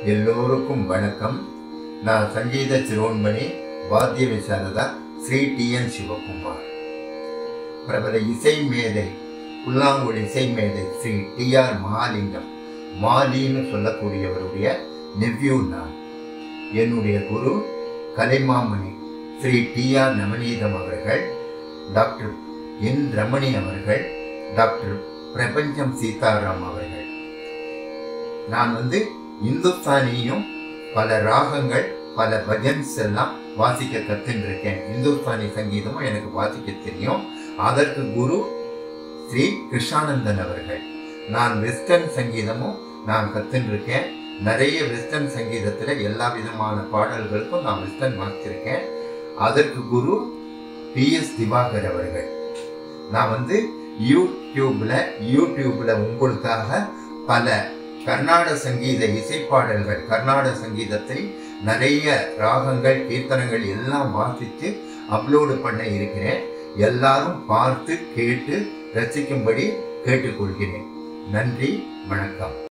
எல்லோருக்கும் வணக்கம் நான் சங்கீத சிரோன்மணி வாத்திய விசாரதா ஸ்ரீ டி என் சிவகுமார் பிரபல இசை மேதை புல்லாங்குழி இசை மேதை ஸ்ரீ டி ஆர் மகாலிங்கம் மாலின்னு சொல்லக்கூடியவருடைய நெவ்யூ நான் என்னுடைய குரு கலைமாமணி ஸ்ரீ டி ஆர் நவநீதம் அவர்கள் டாக்டர் என் ரமணி அவர்கள் டாக்டர் பிரபஞ்சம் சீதாராம் அவர்கள் நான் வந்து இந்துஸ்தானியும் பல ராகங்கள் பல பஜன்ஸ் எல்லாம் வாசிக்க கத்துன்னு இருக்கேன் இந்துஸ்தானி சங்கீதமும் எனக்கு வாசிக்க தெரியும் அதற்கு குரு ஸ்ரீ கிருஷ்ணானந்தன் அவர்கள் நான் வெஸ்டர்ன் சங்கீதமும் நான் கத்துன்னு இருக்கேன் நிறைய வெஸ்டர்ன் சங்கீதத்தில் எல்லா விதமான பாடல்களுக்கும் நான் வெஸ்டர்ன் வாசிச்சிருக்கேன் அதற்கு குரு பி எஸ் திவாகர் அவர்கள் நான் வந்து யூடியூப்ல யூடியூப்ல உங்களுக்காக பல கர்நாடக சங்கீத இசைப்பாடல்கள் கர்நாடக சங்கீதத்தை நிறைய ராகங்கள் கீர்த்தனங்கள் எல்லாம் வாசித்து அப்லோடு பண்ண இருக்கிறேன் எல்லாரும் பார்த்து கேட்டு ரசிக்கும்படி கேட்டுக்கொள்கிறேன் நன்றி வணக்கம்